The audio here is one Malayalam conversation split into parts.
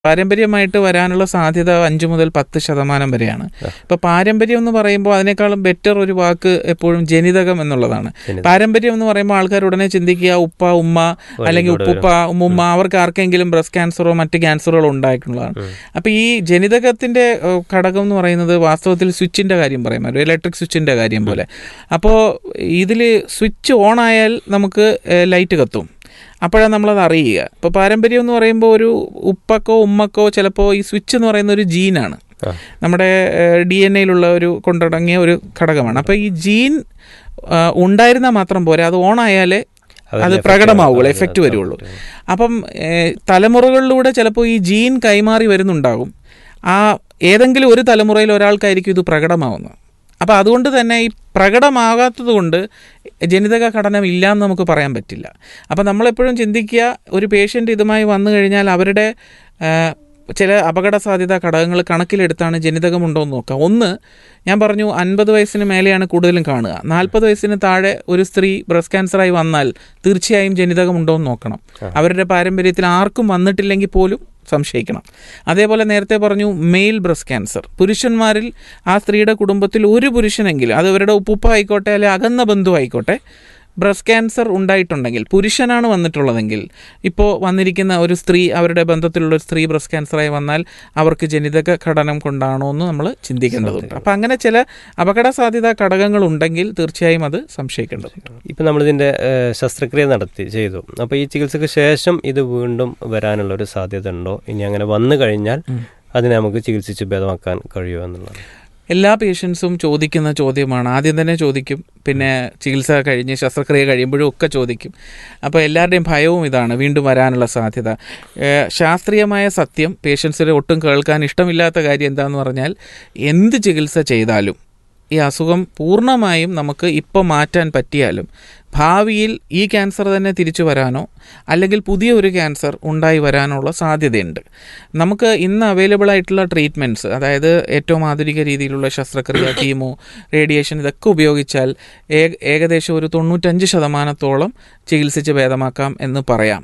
പാരമ്പര്യമായിട്ട് വരാനുള്ള സാധ്യത അഞ്ച് മുതൽ പത്ത് ശതമാനം വരെയാണ് ഇപ്പൊ പാരമ്പര്യം എന്ന് പറയുമ്പോൾ അതിനേക്കാളും ബെറ്റർ ഒരു വാക്ക് എപ്പോഴും ജനിതകം എന്നുള്ളതാണ് ജനിതകം. പാരമ്പര്യം എന്ന് പറയുമ്പോൾ ആൾക്കാർ ഉടനെ ചിന്തിക്കുക ഉപ്പ ഉമ്മ അല്ലെങ്കിൽ ഇവിടെ ഉപ്പുപ്പ ഉമ്മുമ്മ അവർക്ക് ആർക്കെങ്കിലും ബ്രസ്റ്റ് ക്യാൻസറോ മറ്റ് ക്യാൻസറുകളോ ഉണ്ടായിട്ടുള്ളതാണ് അപ്പൊ ഈ ജനിതകത്തിന്റെ ഏഹ്, ഘടകം എന്ന് പറയുന്നത് വാസ്തവത്തിൽ സ്വിച്ചിന്റെ കാര്യം പറയാം ഒരു ഇലക്ട്രിക് സ്വിച്ചിന്റെ കാര്യം പോലെ അപ്പോൾ ഇതിൽ സ്വിച്ച് ഓൺ ആയാൽ നമുക്ക് ഏഹ്, ലൈറ്റ് കത്തും അപ്പോഴാണ് നമ്മളത് അറിയുക ഇപ്പോൾ പാരമ്പര്യം എന്ന് പറയുമ്പോൾ ഒരു ഉപ്പക്കോ ഉമ്മക്കോ ചിലപ്പോൾ ഈ സ്വിച്ച് എന്ന് പറയുന്ന ഒരു ജീനാണ് ആ. നമ്മുടെ ഡി എൻ എയിലുള്ള ഒരു കൊണ്ടടങ്ങിയ ഒരു ഘടകമാണ് അപ്പോൾ ഈ ജീൻ ആ, ഉണ്ടായിരുന്നാൽ മാത്രം പോരാ അത് ഓൺ ആയാലേ അതിന്റെ അത് effect പ്രകടമാവുള്ളൂ ആണ്. എഫക്റ്റ് അതെ, വരുള്ളൂ അതെ. അപ്പം ഏഹ്, തലമുറകളിലൂടെ ചിലപ്പോൾ ഈ ജീൻ കൈമാറി വരുന്നുണ്ടാകും ആ ഏതെങ്കിലും ഒരു തലമുറയിൽ ഒരാൾക്കായിരിക്കും ഇത് പ്രകടമാവുന്നത് അപ്പോൾ അതുകൊണ്ട് തന്നെ ഈ പ്രകടമാകാത്തത് കൊണ്ട് ജനിതക ഘടന ഇല്ല എന്ന് നമുക്ക് പറയാൻ പറ്റില്ല അപ്പോൾ നമ്മളെപ്പോഴും ചിന്തിക്കുക ഒരു പേഷ്യൻ്റ് ഇതുമായി വന്നു കഴിഞ്ഞാൽ അവരുടെ ആ, ചില അപകട സാധ്യത ഘടകങ്ങൾ കണക്കിലെടുത്താണ് ജനിതകമുണ്ടോ എന്ന് നോക്കുക ഒന്ന് ഞാൻ പറഞ്ഞു അൻപത് വയസ്സിന് മേലെയാണ് കൂടുതലും കാണുക നാൽപ്പത് വയസ്സിന് താഴെ ഒരു സ്ത്രീ ബ്രസ്റ്റ് ക്യാൻസറായി വന്നാൽ തീർച്ചയായും ജനിതകമുണ്ടോ എന്ന് നോക്കണം അവരുടെ പാരമ്പര്യത്തിൽ ആർക്കും വന്നിട്ടില്ലെങ്കിൽ പോലും സംശയിക്കണം അതേപോലെ നേരത്തെ പറഞ്ഞു മെയിൽ ബ്രസ്റ്റ് ക്യാൻസർ പുരുഷന്മാരിൽ ആ സ്ത്രീയുടെ കുടുംബത്തിൽ ഒരു പുരുഷനെങ്കിലും അത് അവരുടെ ഉപ്പുപ്പ ആയിക്കോട്ടെ അല്ലെങ്കിൽ അകന്ന ബന്ധു ആയിക്കോട്ടെ ബ്രസ്റ്റ് ക്യാൻസർ ഉണ്ടായിട്ടുണ്ടെങ്കിൽ പുരുഷനാണ് വന്നിട്ടുള്ളതെങ്കിൽ ഇപ്പോൾ വന്നിരിക്കുന്ന ഒരു സ്ത്രീ അവരുടെ ബന്ധത്തിലുള്ള ഒരു സ്ത്രീ ബ്രസ്റ്റ് ക്യാൻസറായി വന്നാൽ അവർക്ക് ജനിതക ഘടനം കൊണ്ടാണോ എന്ന് നമ്മൾ ചിന്തിക്കേണ്ടതുണ്ട് അപ്പം അങ്ങനെ ചില അപകട സാധ്യത ഘടകങ്ങൾ ഉണ്ടെങ്കിൽ തീർച്ചയായും അത് സംശയിക്കേണ്ടതുണ്ട് ഇപ്പം നമ്മളിതിൻ്റെ ഏഹ്, ശസ്ത്രക്രിയ നടത്തി ചെയ്തു അപ്പോൾ ഈ ചികിത്സയ്ക്ക് ശേഷം ഇത് വീണ്ടും വരാനുള്ള ഒരു സാധ്യത ഉണ്ടോ ഇനി അങ്ങനെ വന്നു കഴിഞ്ഞാൽ അതിനെ നമുക്ക് ചികിത്സിച്ച് ഭേദമാക്കാൻ കഴിയുമോ എന്നുള്ളത് എല്ലാ പേഷ്യൻസും ചോദിക്കുന്ന ചോദ്യമാണ് ആദ്യം തന്നെ ചോദിക്കും പിന്നെ ചികിത്സ കഴിഞ്ഞ് ശസ്ത്രക്രിയ കഴിയുമ്പോഴും ഒക്കെ ചോദിക്കും അപ്പോൾ എല്ലാവരുടെയും ഭയവും ഇതാണ് വീണ്ടും വരാനുള്ള സാധ്യത ഏഹ് ശാസ്ത്രീയമായ സത്യം പേഷ്യൻസിന് ഒട്ടും കേൾക്കാൻ ഇഷ്ടമില്ലാത്ത കാര്യം എന്താണെന്ന് പറഞ്ഞാൽ എന്ത് ചികിത്സ ചെയ്താലും ഈ അസുഖം പൂർണ്ണമായും നമുക്ക് ഇപ്പോൾ മാറ്റാൻ പറ്റിയാലും ഭാവിയിൽ ഈ ക്യാൻസർ തന്നെ തിരിച്ചു വരാനോ അല്ലെങ്കിൽ പുതിയ ഒരു ക്യാൻസർ ഉണ്ടായി വരാനുള്ള സാധ്യതയുണ്ട് നമുക്ക് ഇന്ന് അവൈലബിൾ ആയിട്ടുള്ള ട്രീറ്റ്മെൻറ്റ്സ് അതായത് ഏറ്റവും ആധുനിക രീതിയിലുള്ള ശസ്ത്രക്രിയ കീമോ റേഡിയേഷൻ ഇതൊക്കെ ഉപയോഗിച്ചാൽ ഏക- ഏകദേശം ഒരു തൊണ്ണൂറ്റഞ്ച് ശതമാനത്തോളം ചികിത്സിച്ച് ഭേദമാക്കാം എന്ന് പറയാം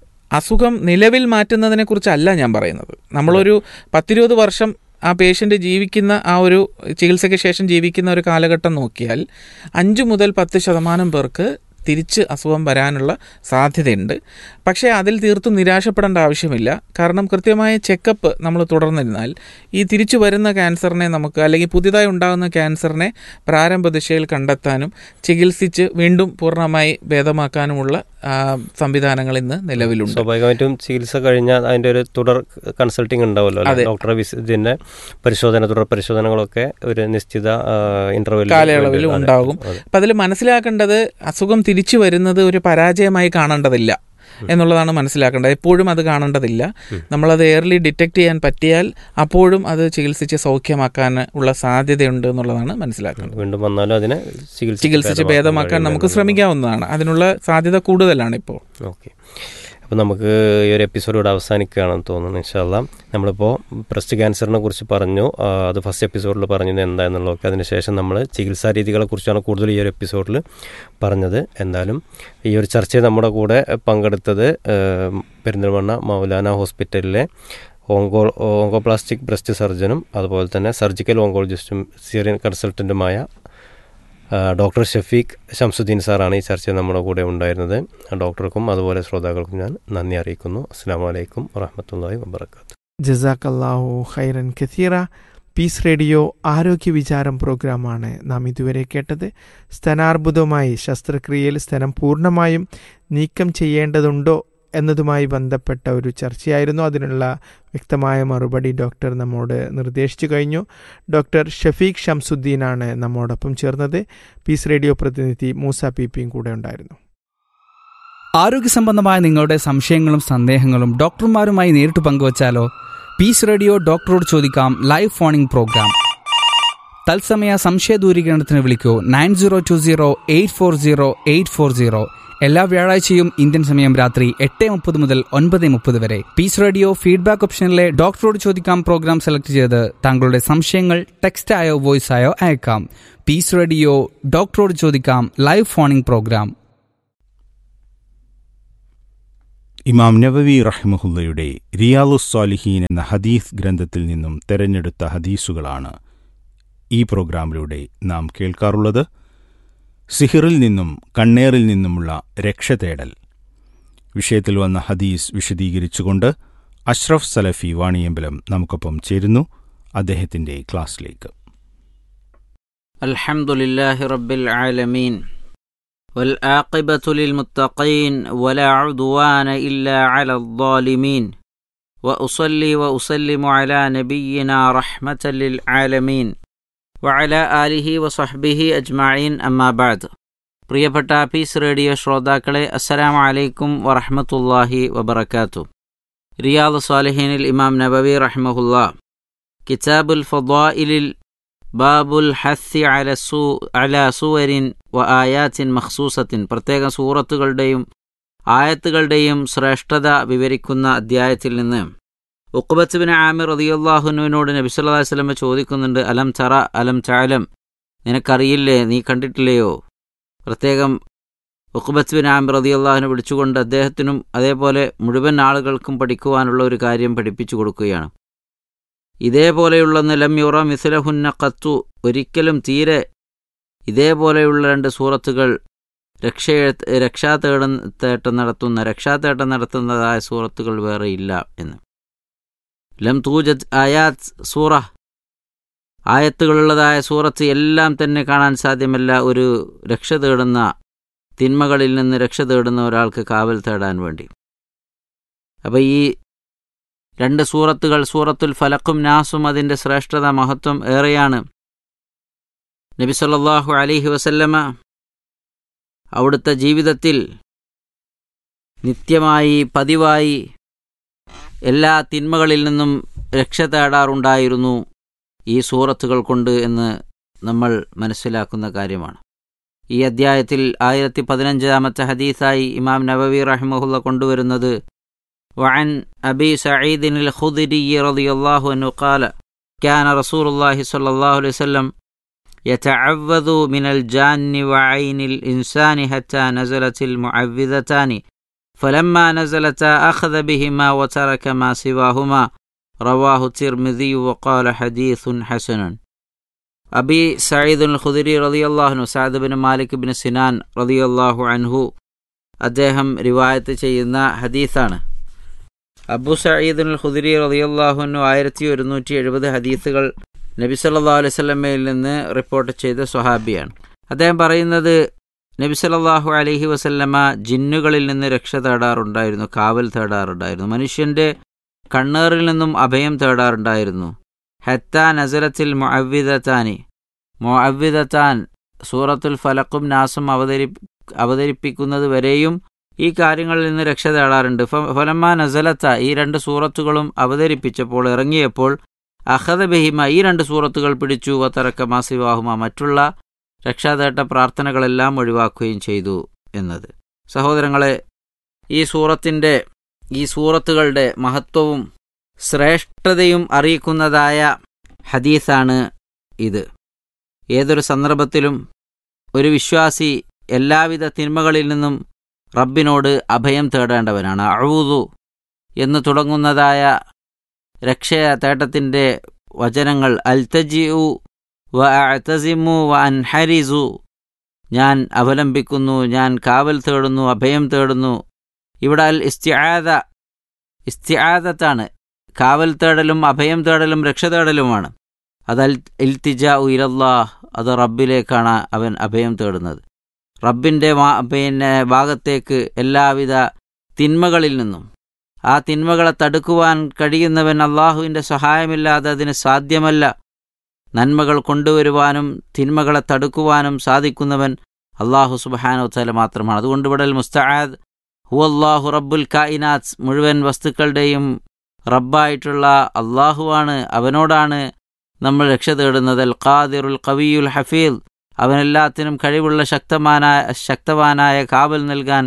അസുഖം നിലവിൽ മാറ്റുന്നതിനെ കുറിച്ചല്ല ഞാൻ പറയുന്നത് നമ്മളൊരു പത്തിരുപത് വർഷം ആ പേഷ്യൻ്റ് ജീവിക്കുന്ന ആ ഒരു ചികിത്സയ്ക്ക് ശേഷം ജീവിക്കുന്ന ഒരു കാലഘട്ടം നോക്കിയാൽ അഞ്ച് മുതൽ പത്ത് ശതമാനം പേർക്ക് തിരിച്ച് അസുഖം വരാനുള്ള സാധ്യതയുണ്ട് പക്ഷേ അതിൽ തീർത്തും നിരാശപ്പെടേണ്ട ആവശ്യമില്ല കാരണം കൃത്യമായ ചെക്കപ്പ് നമ്മൾ തുടർന്നിരുന്നാൽ ഈ തിരിച്ചു വരുന്ന ക്യാൻസറിനെ നമുക്ക് അല്ലെങ്കിൽ പുതിയതായി ഉണ്ടാകുന്ന ക്യാൻസറിനെ പ്രാരംഭ ദിശയിൽ കണ്ടെത്താനും ചികിത്സിച്ച് വീണ്ടും പൂർണ്ണമായി ഭേദമാക്കാനുമുള്ള ആ, സംവിധാനങ്ങൾ ഇന്ന് നിലവിലുണ്ട് സ്വാഭാവികമായിട്ടും ചികിത്സ കഴിഞ്ഞാൽ അതിൻ്റെ ഒരു തുടർ കൺസൾട്ടിങ് ഉണ്ടാവുമല്ലോ അല്ലേ? അതെ. ഡോക്ടറെ വിസി ഇതിൻ്റെ പരിശോധന തുടർ പരിശോധനകളൊക്കെ ഒരു നിശ്ചിത ഇന്റർവെൽ കാലയളവിൽ ഉണ്ടാകും അപ്പം അതിൽ മനസ്സിലാക്കേണ്ടത് അസുഖം തിരിച്ചു വരുന്നത് ഒരു പരാജയമായി കാണേണ്ടതില്ല എന്നുള്ളതാണ് മനസ്സിലാക്കേണ്ടത് എപ്പോഴും അത് കാണേണ്ടതില്ല നമ്മളത് എയർലി ഡിറ്റക്ട് ചെയ്യാൻ പറ്റിയാൽ അപ്പോഴും അത് ചികിത്സിച്ച് സൗഖ്യമാക്കാൻ ഉള്ള സാധ്യതയുണ്ട് എന്നുള്ളതാണ് മനസ്സിലാക്കേണ്ടത് വീണ്ടും വന്നാലും അതിനെ ചികിത്സിച്ച് ചികിത്സിച്ച് ഭേദമാക്കാൻ നമുക്ക് ശ്രമിക്കാവുന്നതാണ് അതിനുള്ള സാധ്യത കൂടുതലാണ് ഇപ്പോൾ ഓക്കെ അപ്പോൾ നമുക്ക് ഈ ഒരു എപ്പിസോഡ് ഇവിടെ അവസാനിക്കുകയാണെന്ന് തോന്നുന്നു ഇൻഷാല്ല നമ്മളിപ്പോൾ ബ്രസ്റ്റ് ക്യാൻസറിനെ കുറിച്ച് പറഞ്ഞു ആ, അത് ഫസ്റ്റ് എപ്പിസോഡിൽ പറഞ്ഞത് എന്താണെന്നുള്ളതൊക്കെ അതിനുശേഷം നമ്മൾ ചികിത്സാ രീതികളെ കുറിച്ചാണ് കൂടുതൽ ഈ ഒരു എപ്പിസോഡിൽ പറഞ്ഞത് എന്തായാലും ഈ ഒരു ചർച്ചയിൽ നമ്മുടെ കൂടെ പങ്കെടുത്തത് ആ, പെരിന്തൽമണ്ണ മൗലാന ഹോസ്പിറ്റലിലെ ഓങ്കോ ഓങ്കോപ്ലാസ്റ്റിക് ബ്രസ്റ്റ് സർജനും അതുപോലെ തന്നെ സർജിക്കൽ ഓങ്കോളജിസ്റ്റും സീറിയൻ കൺസൾട്ടൻറ്റുമായ ആ, ഡോക്ടർ ഷഫീഖ് ഷംസുദ്ദീൻ സാറാണ് ഈ ചർച്ചയിൽ നമ്മുടെ കൂടെ ഉണ്ടായിരുന്നത് ആ ഡോക്ടർക്കും അതുപോലെ ശ്രോതാക്കൾക്കും ഞാൻ നന്ദി അറിയിക്കുന്നു അസ്സാം വലൈക്കും വറഹമത്തല്ലാഹി വബർക്കാത്തു ജസാക്കല്ലാഹു ഖൈറൻ കസീറ പീസ് റേഡിയോ ആരോഗ്യ വിചാരം പ്രോഗ്രാമാണ് നാം ഇതുവരെ കേട്ടത് സ്തനാർബുദമായി ശസ്ത്രക്രിയയിൽ സ്തനം പൂർണ്ണമായും നീക്കം ചെയ്യേണ്ടതുണ്ടോ എന്നതുമായി ബന്ധപ്പെട്ട ഒരു ചർച്ചയായിരുന്നു അതിനുള്ള വ്യക്തമായ മറുപടി ഡോക്ടർ നമ്മോട് നിർദ്ദേശിച്ചു കഴിഞ്ഞു ഡോക്ടർ ഷഫീഖ് ഷംസുദ്ദീനാണ് നമ്മോടൊപ്പം ചേർന്നത് പീസ് റേഡിയോ പ്രതിനിധി മൂസ പി പിയും കൂടെ ഉണ്ടായിരുന്നു ആരോഗ്യ സംബന്ധമായ നിങ്ങളുടെ സംശയങ്ങളും സന്ദേഹങ്ങളും ഡോക്ടർമാരുമായി നേരിട്ട് പങ്കുവച്ചാലോ പീസ് റേഡിയോ ഡോക്ടറോട് ചോദിക്കാം ലൈവ് ഫോണിംഗ് പ്രോഗ്രാം തത്സമയ സംശയ ദൂരീകരണത്തിന് വിളിക്കൂ nine zero two zero eight four zero eight four zero എല്ലാ വ്യാഴാഴ്ചയും ഇന്ത്യൻ സമയം രാത്രി എട്ട് മുപ്പത് മുതൽ ഒൻപത് മുപ്പത് വരെ പീസ് റേഡിയോ ഫീഡ്ബാക്ക് ഓപ്ഷനിലെ ഡോക്ടറോട് ചോദിക്കാം പ്രോഗ്രാം സെലക്ട് ചെയ്ത് താങ്കളുടെ സംശയങ്ങൾ ടെക്സ്റ്റ് ആയോ വോയിസ് ആയോ അയക്കാം പീസ് റേഡിയോ ഡോക്ടറോട് ചോദിക്കാം ലൈവ് ഫോണിംഗ് പ്രോഗ്രാം ഇമാം നബവി റഹ്മുഹുല്ലയുടെ റിയാലുസ്സാലിഹീൻ എന്ന ഹദീസ് ഗ്രന്ഥത്തിൽ നിന്നും തെരഞ്ഞെടുത്ത ഹദീസുകളാണ് ഈ പ്രോഗ്രാമിലൂടെ നാം കേൾക്കാറുള്ളത് സിഹിറിൽ നിന്നും കണ്ണേറിൽ നിന്നുമുള്ള രക്ഷ തേടൽ വിഷയത്തിൽ വന്ന ഹദീസ് വിശദീകരിച്ചുകൊണ്ട് അഷ്റഫ് സലഫി വാണിയമ്പലം നമുക്കൊപ്പം ചേരുന്നു അദ്ദേഹത്തിന്റെ ക്ലാസ്സിലേക്ക് الحمد لله رب العالمين والعاقبة للمتقين ولا عدوان إلا على الظالمين وأصلي وأسلم على نبينا رحمة للعالمين وعلى آله وصحبه أجمعين أما بعد പ്രിയപ്പെട്ട പീസ് റേഡിയോ ശ്രോതാക്കളെ അസ്സലാമു അലൈക്കും വറഹ്മത്തുള്ളാഹി വബറകാത്തു റിയാദ് സാലിഹീനിൽ ഇമാം നബവി റഹ്മഹുല്ല കിതാബുൽ ഫദ്വായിലിൽ ബാബുൽ ഹസ്സി അല സൂ അല സുവരിൻ വ ആയാത്തിൻ മഖ്സൂസത്തിൻ പ്രത്യേക സൂറത്തുകളുടെയും ആയത്തുകളുടെയും ശ്രേഷ്ഠത വിവരിക്കുന്ന അധ്യായത്തിൽ നിന്ന് ഉഖബത്ത് ബിൻ ആമിർ റതിയുല്ലാഹുനുവിനോട് നബി സല്ലല്ലാഹു അലൈഹി വസല്ലം ചോദിക്കുന്നുണ്ട് അലം തറ അലം ചാലം നിനക്കറിയില്ലേ നീ കണ്ടിട്ടില്ലയോ പ്രത്യേകം ഉഖബത്ത് ബിൻ ആമിർ റതിയുല്ലാഹുനെ വിളിച്ചുകൊണ്ട് അദ്ദേഹത്തിനും അതേപോലെ മുഴുവൻ ആളുകൾക്കും പഠിക്കുവാനുള്ള ഒരു കാര്യം പഠിപ്പിച്ചു കൊടുക്കുകയാണ് ഇതേപോലെയുള്ള നിലം യുറ മിഥുലഹുന്ന കത്തു ഒരിക്കലും തീരെ ഇതേപോലെയുള്ള രണ്ട് സൂറത്തുകൾ രക്ഷ രക്ഷാ തേട തേട്ടം നടത്തുന്ന രക്ഷാതേട്ടം നടത്തുന്നതായ സൂറത്തുകൾ വേറെ ഇല്ല എന്ന് ലം തൂജത് ആയാത്ത് സൂറ ആയത്തുകളുള്ളതായ സൂറത്ത് എല്ലാം തന്നെ കാണാൻ സാധ്യമല്ല ഒരു രക്ഷ തേടുന്ന തിന്മകളിൽ നിന്ന് രക്ഷ തേടുന്ന ഒരാൾക്ക് കാവൽ തേടാൻ വേണ്ടി അപ്പോൾ ഈ രണ്ട് സൂറത്തുകൾ സൂറത്തുൽ ഫലക്കും നാസും അതിൻ്റെ ശ്രേഷ്ഠത മഹത്വം ഏറെയാണ് നബി സല്ലല്ലാഹു അലൈഹി വസല്ലമ അവിടുത്തെ ജീവിതത്തിൽ നിത്യമായി പതിവായി എല്ലാ തിന്മകളിൽ നിന്നും രക്ഷ തേടാറുണ്ടായിരുന്നു ഈ സൂറത്തുകൾ കൊണ്ട് എന്ന് നമ്മൾ മനസ്സിലാക്കുന്ന കാര്യമാണ് ഈ അദ്ധ്യായത്തിൽ ആയിരത്തി പതിനഞ്ചാമത്തെ ഹദീസായി ഇമാം നബവി റഹ്മുല്ല കൊണ്ടുവരുന്നത് وعن أبي سعيد الخدري رضي الله عنه قال كان رسول الله صلى الله عليه وسلم يتعوذ من الجان وعين الإنسان حتى نزلت المعوذتان فلما نزلتا أخذ بهما وترك ما سواهما رواه الترمذي وقال حديث حسن أبي سعيد الخدري رضي الله عنه سعد بن مالك بن سنان رضي الله عنه അദ്ദേഹം റിവായത്ത് ചെയ്യുന്ന ഹദീസാണ് അബു സയ്യിദുൽ ഖുദരി റളിയല്ലാഹുനു ആയിരത്തി ഒരുന്നൂറ്റി എഴുപത് ഹദീസുകൾ നബി സല്ലല്ലാഹു അലൈഹി വസല്ലമയിൽ നിന്ന് റിപ്പോർട്ട് ചെയ്ത സ്വഹാബിയാണ് അദ്ദേഹം പറയുന്നത് നബി സല്ലല്ലാഹു അലൈഹി വസല്ലമ ജിന്നുകളിൽ നിന്ന് രക്ഷ തേടാറുണ്ടായിരുന്നു കാവൽ തേടാറുണ്ടായിരുന്നു മനുഷ്യന്റെ കണ്ണേറിൽ നിന്നും അഭയം തേടാറുണ്ടായിരുന്നു ഹത്ത നസരത്തിൽ മുഅവ്വിദത്താനി മുഅവ്വിദത്താൻ സൂറത്തുൽ ഫലക്കും നാസും അവതരി അവതരിപ്പിക്കുന്നത് വരെയും ഈ കാര്യങ്ങളിൽ നിന്ന് രക്ഷ തേടാറുണ്ട് ഫലമ്മ നസലത്ത ഈ രണ്ട് സൂറത്തുകളും അവതരിപ്പിച്ചപ്പോൾ ഇറങ്ങിയപ്പോൾ അഹദ ബഹിമ ഈ രണ്ട് സൂറത്തുകൾ പിടിച്ചു വത്തറക്ക മാസിവാഹുമ മറ്റുള്ള രക്ഷാതേട്ട പ്രാർത്ഥനകളെല്ലാം ഒഴിവാക്കുകയും ചെയ്തു എന്നത് സഹോദരങ്ങളെ ഈ സൂറത്തിൻ്റെ ഈ സൂറത്തുകളുടെ മഹത്വവും ശ്രേഷ്ഠതയും അറിയിക്കുന്നതായ ഹദീസാണ് ഇത് ഏതൊരു സന്ദർഭത്തിലും ഒരു വിശ്വാസി എല്ലാവിധ തിന്മകളിൽ നിന്നും റബ്ബിനോട് അഭയം തേടേണ്ടവനാണ് അഴൂതു എന്ന് തുടങ്ങുന്നതായ രക്ഷയ തേട്ടത്തിൻ്റെ വചനങ്ങൾ അൽത്തജിഉ വ അത്തസിമു വ അൻഹരിസു ഞാൻ അവലംബിക്കുന്നു ഞാൻ കാവൽ തേടുന്നു അഭയം തേടുന്നു ഇവിടെ അൽ ഇസ്തിആദ ഇസ്തിആദത്താണ് കാവൽ തേടലും അഭയം തേടലും രക്ഷ തേടലുമാണ് അത് അൽ ഇൽത്തിജ ഇലല്ലാഹ് അത് റബ്ബിലേക്കാണ് അവൻ അഭയം തേടുന്നത് റബ്ബിൻ്റെ പിന്നെ ഭാഗത്തേക്ക് എല്ലാവിധ തിന്മകളിൽ നിന്നും ആ തിന്മകളെ തടുക്കുവാൻ കഴിയുന്നവൻ അള്ളാഹുവിൻ്റെ സഹായമില്ലാതെ അതിന് സാധ്യമല്ല നന്മകൾ കൊണ്ടുവരുവാനും തിന്മകളെ തടുക്കുവാനും സാധിക്കുന്നവൻ അള്ളാഹു സുബാനോ തല മാത്രമാണ് അതുകൊണ്ട് ഇവിടെ മുസ്തആദ് ഹു അള്ളാഹു റബ്ബുൽ കായിനാത്ത് മുഴുവൻ വസ്തുക്കളുടെയും റബ്ബായിട്ടുള്ള അള്ളാഹുവാണ് അവനോടാണ് നമ്മൾ രക്ഷ തേടുന്നത് അൽ ഖാദിറുൽ കവിയുൽ ഹഫീൽ അവനെല്ലാത്തിനും കഴിവുള്ള ശക്തമാനായ ശക്തവാനായ കാവൽ നൽകാൻ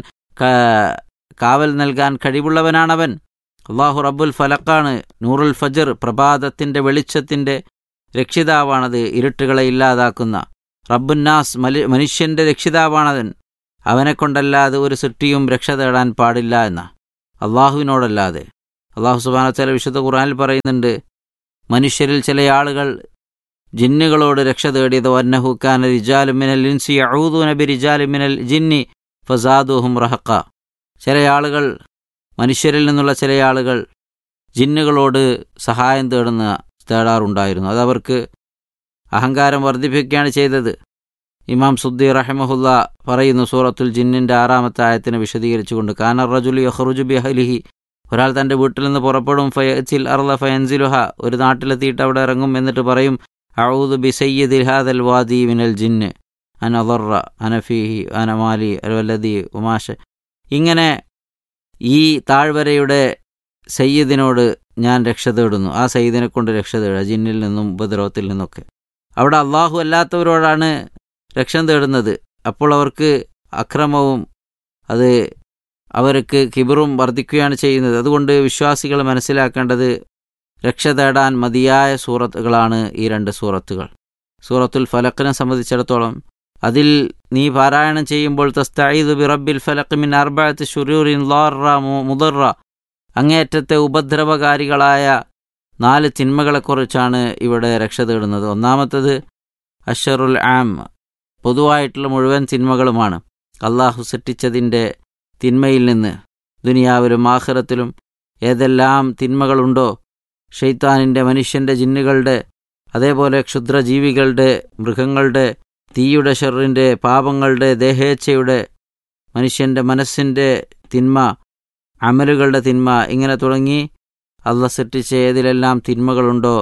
കാവൽ നൽകാൻ കഴിവുള്ളവനാണവൻ അള്ളാഹു റബ്ബുൽ ഫലക്കാണ് നൂറുൽ ഫജർ പ്രഭാതത്തിൻ്റെ വെളിച്ചത്തിൻ്റെ രക്ഷിതാവാണത് ഇരുട്ടുകളെ ഇല്ലാതാക്കുന്ന റബ്ബുന്നാസ് മലി മനുഷ്യൻ്റെ രക്ഷിതാവാണവൻ അവനെക്കൊണ്ടല്ലാതെ ഒരു സൃഷ്ടിയും രക്ഷ തേടാൻ പാടില്ല എന്ന അള്ളാഹുവിനോടല്ലാതെ അള്ളാഹു സുബാന ചില വിശുദ്ധ ഖുർആനിൽ പറയുന്നുണ്ട് മനുഷ്യരിൽ ചില ആളുകൾ ജിന്നുകളോട് രക്ഷ തേടിയത് വന്നഹുക്കാൻ റിജാലുമിനൽ ഇൻസി ഔദു നബി റിജാലുമിനൽ ജിന്നി ഫസാദുഹും റഹക്ക ചില ആളുകൾ മനുഷ്യരിൽ നിന്നുള്ള ചില ആളുകൾ ജിന്നുകളോട് സഹായം തേടുന്ന തേടാറുണ്ടായിരുന്നു അതവർക്ക് അഹങ്കാരം വർദ്ധിപ്പിക്കുകയാണ് ചെയ്തത് ഇമാം സുദ്ദി റഹമഹുല്ല പറയുന്നു സൂറത്തുൽ ജിന്നിൻ്റെ ആറാമത്തെ ആയത്തിനെ വിശദീകരിച്ചുകൊണ്ട് കാനർ റജുൽ യഹ്റുജു ബിഹലിഹി ഒരാൾ തൻ്റെ വീട്ടിൽ നിന്ന് പുറപ്പെടും ഫയച്ചിൽ അർല ഫയൻസിലുഹ ഒരു നാട്ടിലെത്തിയിട്ട് അവിടെ ഇറങ്ങും എന്നിട്ട് പറയും ഔദു ബി സയ്യദിൽ ഹാദൽ വാദി മിനൽ ജിന്ന് അന അദറ അനഫീഹി അനമാലി അലവല്ലദി ഉമാഷ ഇങ്ങനെ ഈ താഴ്വരയുടെ സയ്യിദിനോട് ഞാൻ രക്ഷ തേടുന്നു ആ സയ്യിദിനെ കൊണ്ട് രക്ഷ തേടുക ജിന്നിൽ നിന്നും ഉപദ്രവത്തിൽ നിന്നൊക്കെ അവിടെ അള്ളാഹു അല്ലാത്തവരോടാണ് രക്ഷ തേടുന്നത് അപ്പോൾ അവർക്ക് അക്രമവും അത് അവർക്ക് കിബറും വർദ്ധിക്കുകയാണ് ചെയ്യുന്നത് അതുകൊണ്ട് വിശ്വാസികൾ മനസ്സിലാക്കേണ്ടത് രക്ഷ തേടാൻ മതിയായ സൂറത്തുകളാണ് ഈ രണ്ട് സൂറത്തുകൾ സൂറത്തുൽ ഫലക്കിനെ സംബന്ധിച്ചിടത്തോളം അതിൽ നീ പാരായണം ചെയ്യുമ്പോൾ തസ്തഈദ് ബി റബ്ബിൽ ഫലഖ് മിൻ അർബഅത്ത് ശുറൂറിൻ ളാറ മുദറ അങ്ങേയറ്റത്തെ ഉപദ്രവകാരികളായ നാല് തിന്മകളെക്കുറിച്ചാണ് ഇവിടെ രക്ഷ തേടുന്നത് ഒന്നാമത്തത് അഷറുൽ ആം പൊതുവായിട്ടുള്ള മുഴുവൻ തിന്മകളുമാണ് അള്ളാഹു സൃഷ്ടിച്ചതിൻ്റെ തിന്മയിൽ നിന്ന് ദുനിയാവിലും ആഖിറത്തിലും ഏതെല്ലാം തിന്മകളുണ്ടോ ഷെയ്ത്താനിൻ്റെ മനുഷ്യൻ്റെ ജിന്നുകളുടെ അതേപോലെ ക്ഷുദ്രജീവികളുടെ മൃഗങ്ങളുടെ തീയുടെ ഷെറിൻ്റെ പാപങ്ങളുടെ ദേഹേച്ഛയുടെ മനുഷ്യൻ്റെ മനസ്സിൻ്റെ തിന്മ അമലുകളുടെ തിന്മ ഇങ്ങനെ തുടങ്ങി അള്ള സൃഷ്ടിച്ച ഏതിലെല്ലാം തിന്മകളുണ്ടോ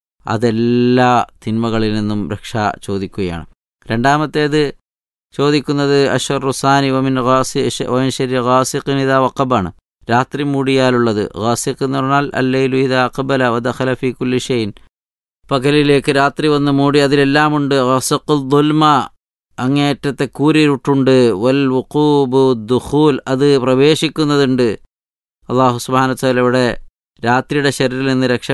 അതെല്ലാ തിന്മകളിൽ നിന്നും രക്ഷ ചോദിക്കുകയാണ് രണ്ടാമത്തേത് ചോദിക്കുന്നത് അഷർ റുസാനി ഒമിൻ ഖാസി ഒമിൻ ശരി ഖാസിഖിൻ ഇതാ വക്കബാണ് രാത്രി മൂടിയാലുള്ളത് ഖാസിഖ് എന്ന് പറഞ്ഞാൽ അല്ലയിലു ഇതാ അക്കബല വദഖല ഫി കുല്ലി ഷെയ്ൻ പകലിലേക്ക് രാത്രി വന്ന് മൂടി അതിലെല്ലാമുണ്ട് ഖാസിഖുൽ ദുൽമ അങ്ങേയറ്റത്തെ കൂരിരുട്ടുണ്ട് വൽ വുഖൂബു ദുഖൂൽ അത് പ്രവേശിക്കുന്നതുണ്ട് അള്ളാഹു സുബാന ഇവിടെ രാത്രിയുടെ ശരീരിൽ നിന്ന് രക്ഷ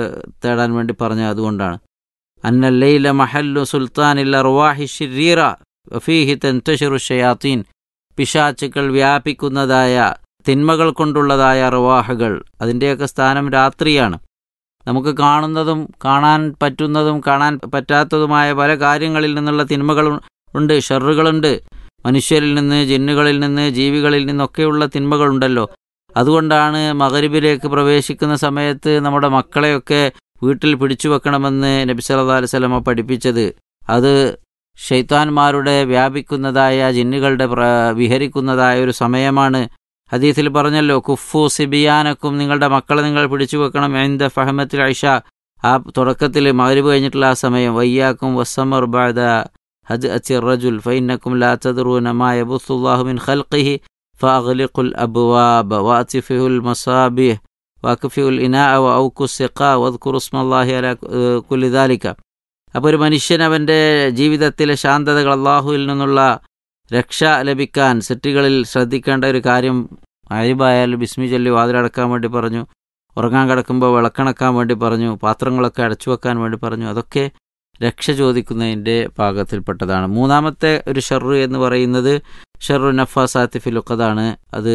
തേടാൻ വേണ്ടി പറഞ്ഞ അതുകൊണ്ടാണ് അന്നല്ലയില മഹല്ലു സുൽത്താനില്ല റുവാഹി ഷിരീറ വഫീഹി തൻതഷിറു ഷയാത്തീൻ പിശാച്ചുക്കൾ വ്യാപിക്കുന്നതായ തിന്മകൾ കൊണ്ടുള്ളതായ റുവാഹകൾ അതിൻ്റെയൊക്കെ സ്ഥാനം രാത്രിയാണ് നമുക്ക് കാണുന്നതും കാണാൻ പറ്റുന്നതും കാണാൻ പറ്റാത്തതുമായ പല കാര്യങ്ങളിൽ നിന്നുള്ള തിന്മകൾ ഉണ്ട് ഷെറുകളുണ്ട് മനുഷ്യരിൽ നിന്ന് ജിന്നുകളിൽ നിന്ന് ജീവികളിൽ നിന്നൊക്കെയുള്ള തിന്മകളുണ്ടല്ലോ അതുകൊണ്ടാണ് മകരിബിലേക്ക് പ്രവേശിക്കുന്ന സമയത്ത് നമ്മുടെ മക്കളെയൊക്കെ വീട്ടിൽ പിടിച്ചു വെക്കണമെന്ന് നബി സല്ലാ അലുസലമ പഠിപ്പിച്ചത് അത് ഷെയ്ത്താൻമാരുടെ വ്യാപിക്കുന്നതായ ജിന്നുകളുടെ വിഹരിക്കുന്നതായ ഒരു സമയമാണ് ഹദീസിൽ പറഞ്ഞല്ലോ കുഫു സിബിയാനക്കും നിങ്ങളുടെ മക്കളെ നിങ്ങൾ പിടിച്ചു വെക്കണം എന്ത ഫഹമത്തിൽ ഐഷ ആ തുടക്കത്തിൽ മകരിബ് കഴിഞ്ഞിട്ടുള്ള ആ സമയം വയ്യാക്കും വസ്സമർ ബാദ ഹജ് അച്ചിർ റജുൽ ഫൈനക്കും ലാ തദറൂന മാ യബുസുല്ലാഹു മിൻ ഖൽഖിഹി فأغلقوا الأبواب وأطفئوا المصابيح وأكفئوا الإناء وأوكوا السقاء واذكروا اسم الله على كل ذلك അപ്പോൾ ഒരു മനുഷ്യൻ അവൻ്റെ ജീവിതത്തിലെ ശാന്തതകൾ അള്ളാഹുവിൽ നിന്നുള്ള രക്ഷ ലഭിക്കാൻ സെറ്റുകളിൽ ശ്രദ്ധിക്കേണ്ട ഒരു കാര്യം അരിബായാലും ബിസ്മി ചൊല്ലി വാതിലടക്കാൻ വേണ്ടി പറഞ്ഞു ഉറങ്ങാൻ കിടക്കുമ്പോൾ വിളക്കണക്കാൻ വേണ്ടി പറഞ്ഞു പാത്രങ്ങളൊക്കെ അടച്ചു വെക്കാൻ വേണ്ടി പറഞ്ഞു അതൊക്കെ രക്ഷ ചോദിക്കുന്നതിൻ്റെ ഭാഗത്തിൽപ്പെട്ടതാണ് മൂന്നാമത്തെ ഒരു ഷെറു എന്ന് പറയുന്നത് ഷെറു നഫാസാത്തി ഫിലുക്കതാണ് അത്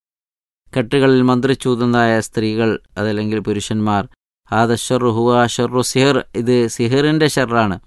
കെട്ടുകളിൽ മന്ത്രിച്ചൂതുന്നതായ സ്ത്രീകൾ അതല്ലെങ്കിൽ പുരുഷന്മാർ ആദ ഷെറു ഹുവ ഷെറു സിഹർ ഇത് സിഹറിൻ്റെ ഷെറാണ്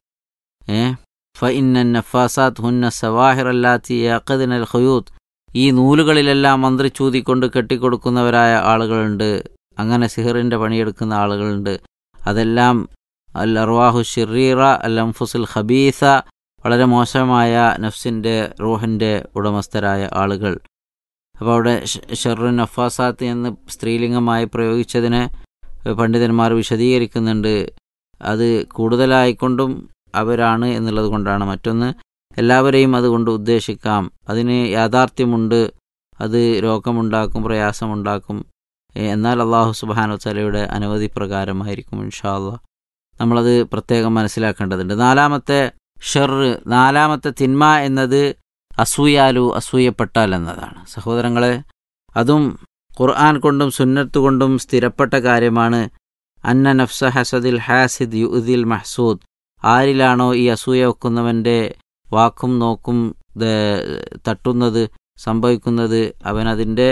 ഏ ഫഇന്ന നഫാസാത്ത് ഹുന്ന സവാഹിർ അല്ലാത്തി യഖദിനൽ ഖുയൂത്ത് ഈ നൂലുകളിലെല്ലാം മന്ത്രിച്ചൂതിക്കൊണ്ട് കെട്ടിക്കൊടുക്കുന്നവരായ ആളുകളുണ്ട് അങ്ങനെ സിഹറിൻ്റെ പണിയെടുക്കുന്ന ആളുകളുണ്ട് അതെല്ലാം അൽ അർവാഹു ഷിറീറ അൽ അംഫുസുൽ ഖബീസ വളരെ മോശമായ നഫ്സിൻ്റെ റൂഹിൻ്റെ ഉടമസ്ഥരായ ആളുകൾ അപ്പോൾ അവിടെ ഷെറു നഫാസാത്ത് എന്ന് സ്ത്രീലിംഗമായി പ്രയോഗിച്ചതിനെ പണ്ഡിതന്മാർ വിശദീകരിക്കുന്നുണ്ട് അത് കൂടുതലായിക്കൊണ്ടും അവരാണ് എന്നുള്ളത് കൊണ്ടാണ് മറ്റൊന്ന് എല്ലാവരെയും അതുകൊണ്ട് ഉദ്ദേശിക്കാം അതിന് യാഥാർത്ഥ്യമുണ്ട് അത് രോഗമുണ്ടാക്കും പ്രയാസമുണ്ടാക്കും എന്നാൽ അള്ളാഹു സുബാനു തലയുടെ അനവധി പ്രകാരമായിരിക്കും ഇൻഷാ അള്ളാഹ് നമ്മളത് പ്രത്യേകം മനസ്സിലാക്കേണ്ടതുണ്ട് നാലാമത്തെ ഷെർ നാലാമത്തെ തിന്മ എന്നത് അസൂയാലു അസൂയപ്പെട്ടാൽ എന്നതാണ് സഹോദരങ്ങളെ അതും ഖുർആൻ കൊണ്ടും സുന്നത്ത് കൊണ്ടും സ്ഥിരപ്പെട്ട കാര്യമാണ് അന്ന നഫ്സ ഹസദിൽ ഹാസിദ് യുദിൽ മഹ്സൂദ് ആരിലാണോ ഈ അസൂയ വെക്കുന്നവൻ്റെ വാക്കും നോക്കും തട്ടുന്നത് സംഭവിക്കുന്നത് അവൻ അതിൻ്റെ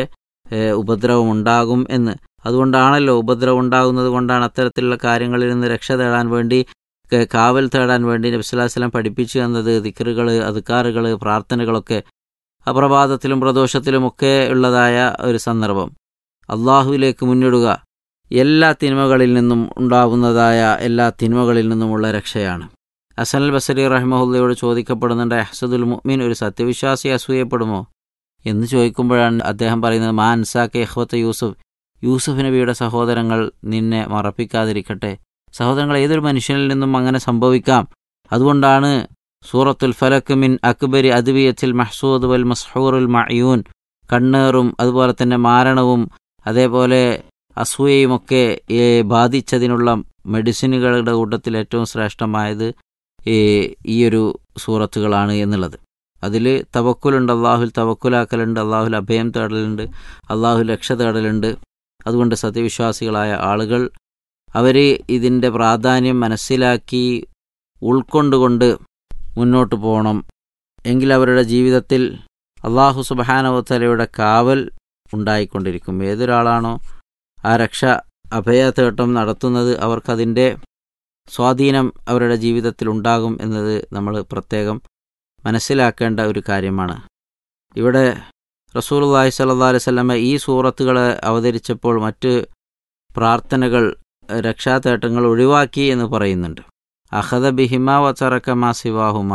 ഏഹ്, ഉപദ്രവം ഉണ്ടാകും എന്ന് അതുകൊണ്ടാണല്ലോ ഉപദ്രവം ഉണ്ടാകുന്നത് കൊണ്ടാണ് അത്തരത്തിലുള്ള കാര്യങ്ങളിൽ നിന്ന് രക്ഷ തേടാൻ വേണ്ടി ക- കാവൽ തേടാൻ വേണ്ടി നബ്സുല്ലാസ്ലം പഠിപ്പിച്ചു തന്നത് ദിക്കറുകൾ അതുക്കാറുകൾ പ്രാർത്ഥനകളൊക്കെ അപ്രഭാതത്തിലും പ്രദോഷത്തിലുമൊക്കെ ഉള്ളതായ ഒരു സന്ദർഭം അള്ളാഹുവിലേക്ക് മുന്നിടുക എല്ലാ തിന്മകളിൽ നിന്നും ഉണ്ടാകുന്നതായ എല്ലാ തിന്മകളിൽ നിന്നുമുള്ള രക്ഷയാണ് അസനൽ ബസരി റഹ്മഹുല്ലയോട് ചോദിക്കപ്പെടുന്നുണ്ട് അഹ്സദുൽ മുഅ്മിൻ ഒരു സത്യവിശ്വാസി അസൂയപ്പെടുമോ എന്ന് ചോദിക്കുമ്പോഴാണ് അദ്ദേഹം പറയുന്നത് മാ അൻസാക്കെ ഇഹ്വത്ത് യൂസുഫ് യൂസുഫ് നബിയുടെ സഹോദരങ്ങൾ നിന്നെ മറപ്പിക്കാതിരിക്കട്ടെ സഹോദരങ്ങൾ ഏതൊരു മനുഷ്യനിൽ നിന്നും അങ്ങനെ സംഭവിക്കാം അതുകൊണ്ടാണ് സൂറത്തുൽ ഫലക്ക് മിൻ അക്ബരി അദ്വിയത്തിൽ മഹ്സൂദ് വൽ മസ്ഹൂറുൽ മഅയൂൻ കണ്ണേറും അതുപോലെ തന്നെ മാരണവും അതേപോലെ അസൂയയുമൊക്കെ ഏ, ബാധിച്ചതിനുള്ള മെഡിസിനുകളുടെ കൂട്ടത്തിൽ ഏറ്റവും ശ്രേഷ്ഠമായത് ഈ ഈയൊരു സൂറത്തുകളാണ് എന്നുള്ളത് അതിൽ തവക്കുലുണ്ട് അള്ളാഹുൽ തവക്കുലാക്കലുണ്ട് അള്ളാഹുൽ അഭയം തേടലുണ്ട് അള്ളാഹുൽ രക്ഷ തേടലുണ്ട് അതുകൊണ്ട് സത്യവിശ്വാസികളായ ആളുകൾ അവർ ഇതിൻ്റെ പ്രാധാന്യം മനസ്സിലാക്കി ഉൾക്കൊണ്ടുകൊണ്ട് മുന്നോട്ട് പോകണം എങ്കിൽ അവരുടെ ജീവിതത്തിൽ അള്ളാഹു സുബാനവത്തലയുടെ കാവൽ ഉണ്ടായിക്കൊണ്ടിരിക്കും ഏതൊരാളാണോ ആ രക്ഷ അഭയതേട്ടം നടത്തുന്നത് അവർക്കതിൻ്റെ സ്വാധീനം അവരുടെ ജീവിതത്തിൽ ഉണ്ടാകും എന്നത് നമ്മൾ പ്രത്യേകം മനസ്സിലാക്കേണ്ട ഒരു കാര്യമാണ് ഇവിടെ റസൂലുള്ളാഹി സ്വല്ലല്ലാഹു അലൈഹി വസല്ലമ ഈ സൂറത്തുകൾ അവതരിച്ചപ്പോൾ മറ്റ് പ്രാർത്ഥനകൾ എഹ്, രക്ഷാതേട്ടങ്ങൾ ഒഴിവാക്കി എന്ന് പറയുന്നുണ്ട് അഹദ ബിഹിമ വച്ചറക്ക മാ സിവാഹുമ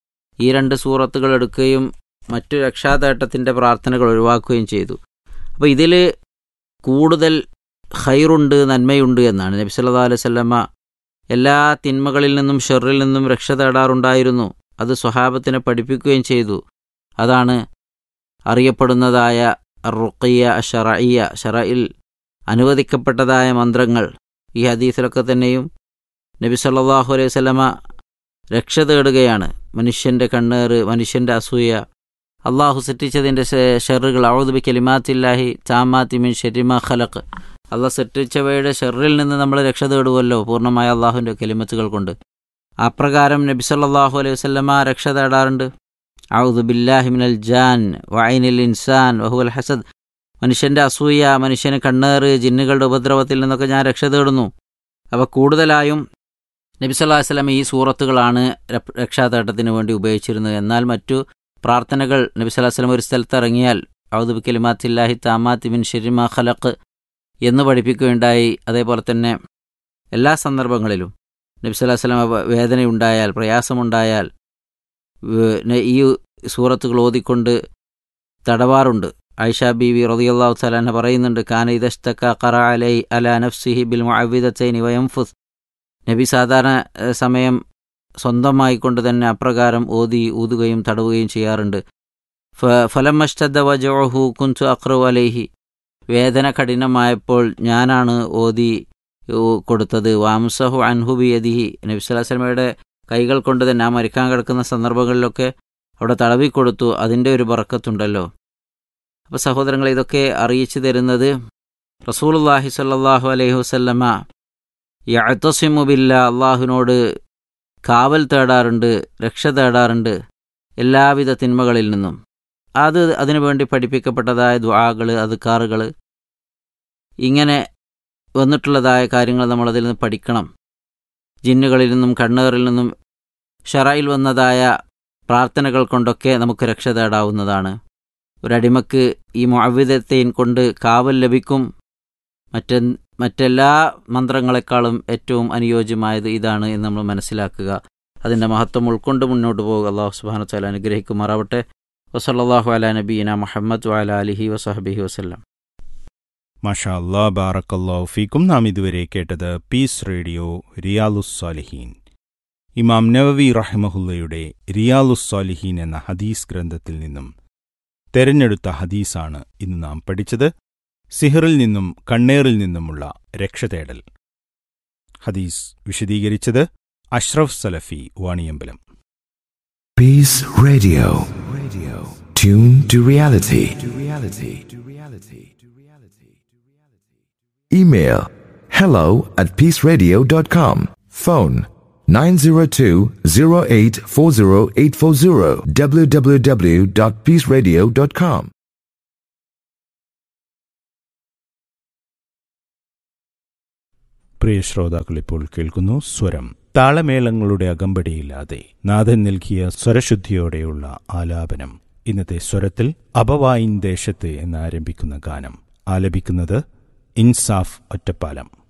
ഈ രണ്ട് സൂറത്തുകൾ എടുക്കുകയും മറ്റു രക്ഷാതേട്ടത്തിൻ്റെ പ്രാർത്ഥനകൾ ഒഴിവാക്കുകയും ചെയ്തു അപ്പോൾ ഇതിൽ കൂടുതൽ ഖൈറുണ്ട് നന്മയുണ്ട് എന്നാണ് നബി സല്ലല്ലാഹു അലൈഹി വസല്ലമ എല്ലാ തിന്മകളിൽ നിന്നും ഷെറിൽ നിന്നും രക്ഷ തേടാറുണ്ടായിരുന്നു അത് സ്വഹാബത്തിനെ പഠിപ്പിക്കുകയും ചെയ്തു അതാണ് അറിയപ്പെടുന്നതായ റുഖിയ ഷറഇയ ഷറയിൽ അനുവദിക്കപ്പെട്ടതായ മന്ത്രങ്ങൾ ഈ ഹദീസിലൊക്കെ തന്നെയും നബി സല്ലല്ലാഹു അലൈഹി വസല്ലമ രക്ഷ തേടുകയാണ് മനുഷ്യൻ്റെ കണ്ണേറ് മനുഷ്യൻ്റെ അസൂയ അള്ളാഹു സൃഷ്ടിച്ചതിൻ്റെ ഷെറുകൾ ഔദുബി കലിമാത്തില്ലാഹി ചാമാത്തി മിൻ ഷെരിമ ഖലഖ് അള്ളാഹ് സൃഷ്ടിച്ചവയുടെ ഷെറിൽ നിന്ന് നമ്മൾ രക്ഷ തേടുവല്ലോ പൂർണ്ണമായ അള്ളാഹുവിൻ്റെ കലിമത്തുകൾ കൊണ്ട് അപ്രകാരം നബി സല്ലല്ലാഹു അലൈഹി വസല്ലമ രക്ഷ തേടാറുണ്ട് ഔദു ബില്ലാഹി മിനൽ ജാൻ വൈനിൽ ഇൻസാൻ വഹുവൽ ഹസദ് മനുഷ്യൻ്റെ അസൂയ മനുഷ്യന് കണ്ണേറ് ജിന്നുകളുടെ ഉപദ്രവത്തിൽ നിന്നൊക്കെ ഞാൻ രക്ഷ തേടുന്നു അവ കൂടുതലായും നബി സല്ലല്ലാഹു അലൈഹി വസല്ലമ ഈ സൂറത്തുകളാണ് രപ്- രക്ഷാതേട്ടത്തിന് വേണ്ടി ഉപയോഗിച്ചിരുന്നത് എന്നാൽ മറ്റു പ്രാർത്ഥനകൾ നബി സല്ലല്ലാഹു അലൈഹി വസല്ലം ഒരു സ്ഥലത്ത് ഇറങ്ങിയാൽ ഔദു ബി കലിമാത്തില്ലാഹി താമാത്തി മിൻ ഷെരിമ ഖലഖ് എന്ന് പഠിപ്പിക്കുകയുണ്ടായി അതേപോലെ തന്നെ എല്ലാ സന്ദർഭങ്ങളിലും നബി സല്ലല്ലാഹു അലൈഹി വസല്ലം വേദനയുണ്ടായാൽ പ്രയാസമുണ്ടായാൽ വേ- ന- ഈ സൂറത്തുകൾ ഓതിക്കൊണ്ട് തടവാറുണ്ട് ഐഷ ബീവി റളിയല്ലാഹു തആല പറയുന്നുണ്ട് കാന ഇദസ്തക ഖറ അലൈ അല നഫ്സിഹി ബിൽ മുഅവ്വിദത്തൈനി വയംഫുസ് നബി സാധാരണ ഏഹ്, സമയം സ്വന്തമായി കൊണ്ട് തന്നെ അപ്രകാരം ഓതി ഊതുകയും തടവുകയും ചെയ്യാറുണ്ട് ഫലമഷ്ടദ വജോഹു കുൻസു അക്രു അലൈഹി വേദന കഠിനമായപ്പോൾ ഞാനാണ് ഓതി ഊ, കൊടുത്തത് വാംസഹു അൻഹു ബിയദിഹി നബി സ്വല്ലല്ലാഹു അലൈഹി വസല്ലമയുടെ കൈകൾ കൊണ്ട് തന്നെ ആ മരിക്കാൻ കിടക്കുന്ന സന്ദർഭങ്ങളിലൊക്കെ അവിടെ തടവിക്കൊടുത്തു അതിൻ്റെ ഒരു ബറക്കത്തുണ്ടല്ലോ അപ്പോൾ സഹോദരങ്ങൾ ഇതൊക്കെ അറിയിച്ചു തരുന്നത് റസൂലുള്ളാഹി സ്വല്ലല്ലാഹു അലൈഹി വസല്ലമ യഅ്തസിമു ബില്ല അള്ളാഹുവിനോട് കാവൽ തേടാറുണ്ട് രക്ഷ തേടാറുണ്ട് എല്ലാവിധ തിന്മകളിൽ നിന്നും അത് അതിനുവേണ്ടി പഠിപ്പിക്കപ്പെട്ടതായ ദുആകൾ അതുക്കാറുകൾ ഇങ്ങനെ വന്നിട്ടുള്ളതായ കാര്യങ്ങൾ നമ്മൾ അതിൽ നിന്ന് പഠിക്കണം ജിന്നുകളിൽ നിന്നും കണ്ണേറിൽ നിന്നും ഷറയിൽ വന്നതായ പ്രാർത്ഥനകൾ കൊണ്ടൊക്കെ നമുക്ക് രക്ഷ തേടാവുന്നതാണ് ഒരടിമക്ക് ഈ മുഅവിദത്തെയും കൊണ്ട് കാവൽ ലഭിക്കും മറ്റ് മറ്റെല്ലാ മന്ത്രങ്ങളെക്കാളും ഏറ്റവും അനുയോജ്യമായത് ഇതാണ് എന്ന് നമ്മൾ മനസ്സിലാക്കുക അതിൻ്റെ മഹത്വം ഉൾക്കൊണ്ട് മുന്നോട്ട് പോകുക അള്ളാഹു സുബ്ഹാനഹു വ തആല അനുഗ്രഹിക്കുമാറാവട്ടെ വസല്ലല്ലാഹു അലാ നബീന മുഹമ്മദ് വഅല അലിഹി വസഹബിഹി വസല്ലം മാഷാ അല്ലാ ബാറക്കല്ലാഹു ഫീക്കും നാം ഇതുവരെ കേട്ടത് പീസ് റേഡിയോ റിയാലുസ് സാലിഹീൻ ഇമാം നവവി റഹ്മഹുല്ലയുടെ റിയാലുസ് സാലിഹീൻ എന്ന ഹദീസ് ഗ്രന്ഥത്തിൽ നിന്നും തെരഞ്ഞെടുത്ത ഹദീസാണ് ഇന്ന് നാം പഠിച്ചത് സിഹറിൽ നിന്നും കണ്ണേറിൽ നിന്നുമുള്ള രക്ഷതേടൽ ഹദീസ് വിശദീകരിച്ചത് അഷ്റഫ് സലഫി Vaniyambalam Peace Radio. Radio. Tune to reality. To reality. To reality. To reality. Email hello at peaceradio.com. Phone 902-0840840 www.peaceradio.com. പ്രിയ ശ്രോതാക്കൾ ഇപ്പോൾ കേൾക്കുന്നു സ്വരം താളമേളങ്ങളുടെ അകമ്പടിയില്ലാതെ നാഥൻ നൽകിയ സ്വരശുദ്ധിയോടെയുള്ള ആലാപനം ഇന്നത്തെ സ്വരത്തിൽ അപവായിൻ ദേശത്ത് എന്നാരംഭിക്കുന്ന ഗാനം ആലപിക്കുന്നത് ഇൻസാഫ് ഒറ്റപ്പാലം